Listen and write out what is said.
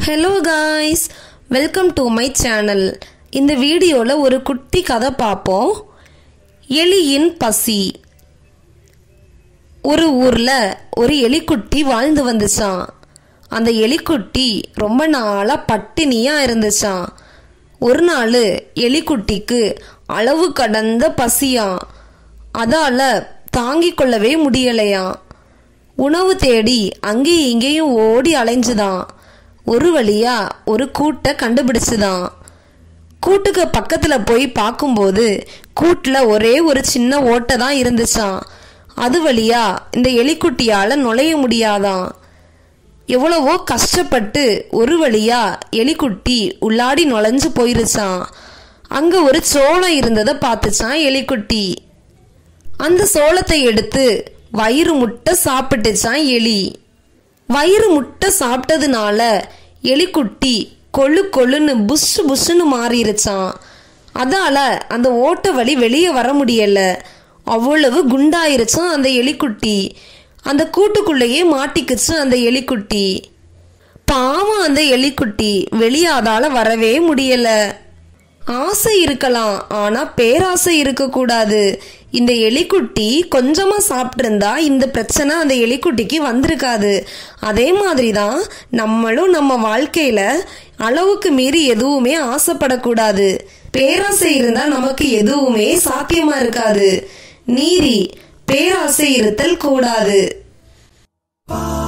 hello guys welcome to my channel இந்த வீடியோவில் ஒரு குட்டி கதை பார்ப்போம் எலியின் பசி ஒரு ஊரில் ஒரு எலிக்குட்டி வாழ்ந்து வந்துச்சான் அந்த எலிக்குட்டி ரொம்ப நாளாக பட்டினியாக இருந்துச்சான் ஒரு நாள் எலிக்குட்டிக்கு அளவு கடந்த பசியாம் அதால் தாங்கிக் கொள்ளவே முடியலையாம் உணவு தேடி அங்கேயும் இங்கேயும் ஓடி அலைஞ்சுதான் ஒரு வழியா ஒரு கூட்டை கண்டுபிடிச்சுதான் கூட்டுக்கு பக்கத்துல போய் பார்க்கும்போது கூட்டுல ஒரே ஒரு சின்ன ஓட்டை தான் இருந்துச்சாம் அது வழியா இந்த எலிக்குட்டியால நுழைய முடியாதாம் எவ்வளவோ கஷ்டப்பட்டு ஒரு வழியா எலிக்குட்டி உள்ளாடி நுழைஞ்சு போயிருச்சான் அங்க ஒரு சோளம் இருந்ததை பார்த்துச்சான் எலிக்குட்டி அந்த சோளத்தை எடுத்து வயிறு முட்டை சாப்பிட்டுச்சான் எலி வயிறு முட்டை சாப்பிட்டதுனால எலிக்குட்டி கொழு கொழுன்னு புஷ் புஷ்ஷுன்னு மாறிடுச்சான் அதால அந்த ஓட்ட வழி வெளியே வர முடியல அவ்வளவு குண்டாயிருச்சான் அந்த எலிக்குட்டி அந்த கூட்டுக்குள்ளேயே மாட்டிக்குச்சு அந்த எலிக்குட்டி பாவம் அந்த எலிக்குட்டி வெளியே அதால வரவே முடியல ஆசை இருக்கலாம் ஆனா பேராசை இருக்கக்கூடாது இந்த எலிக்குட்டி கொஞ்சமா சாப்பிட்டிருந்தா இந்த பிரச்சனை அந்த எலிக்குட்டிக்கு வந்திருக்காது அதே மாதிரி தான் நம்மளும் நம்ம வாழ்க்கையில அளவுக்கு மீறி எதுவுமே ஆசைப்படக்கூடாது பேராசை இருந்தா நமக்கு எதுவுமே சாத்தியமா இருக்காது நீதி பேராசை இருத்தல் கூடாது